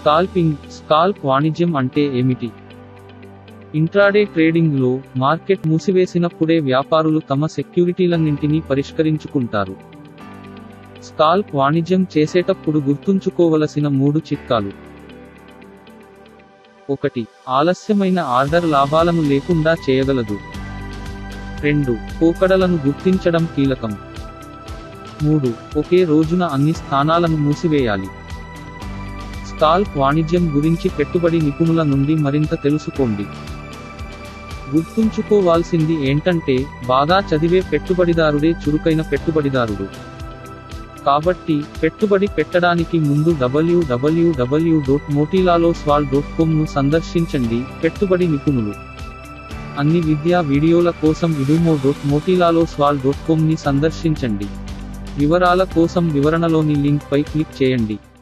scalping scalp వాణిజ్యం అంటే ఏమిటి ఇంట్రాడే ట్రేడింగ్లో మార్కెట్ మూసివేసినప్పుడే వ్యాపారులు తమ సెక్యూరిటీలన్నింటినీ పరిష్కరించుకుంటారు స్కాల్ప్ వాణిజ్యం చేసేటప్పుడు గుర్తుంచుకోవలసిన మూడు చిట్కాలు ఒకటి ఆలస్యమైన ఆర్డర్ లాభాలను లేకుండా చేయగలదు రెండు పోకడలను గుర్తించడం కీలకం మూడు ఒకే రోజున అన్ని స్థానాలను మూసివేయాలి స్కాల్ప్ వాణిజ్యం గురించి పెట్టుబడి నిపుణుల నుండి మరింత తెలుసుకోండి గుర్తుంచుకోవాల్సింది ఏంటంటే బాగా చదివే పెట్టుబడిదారుడే చురుకైన పెట్టుబడిదారుడు కాబట్టి పెట్టుబడి పెట్టడానికి ముందు డబ్ల్యూడబ్ల్యూడబ్ల్యూ డాట్ మోటీలాలో స్వాల్ డాట్ కామ్ను సందర్శించండి పెట్టుబడి నిపుణులు అన్ని విద్యా వీడియోల కోసం ఇడుమో డాట్ మోటీలాలో స్వాల్ డాట్ కామ్ని సందర్శించండి వివరాల కోసం వివరణలోని లింక్ పై క్లిక్ చేయండి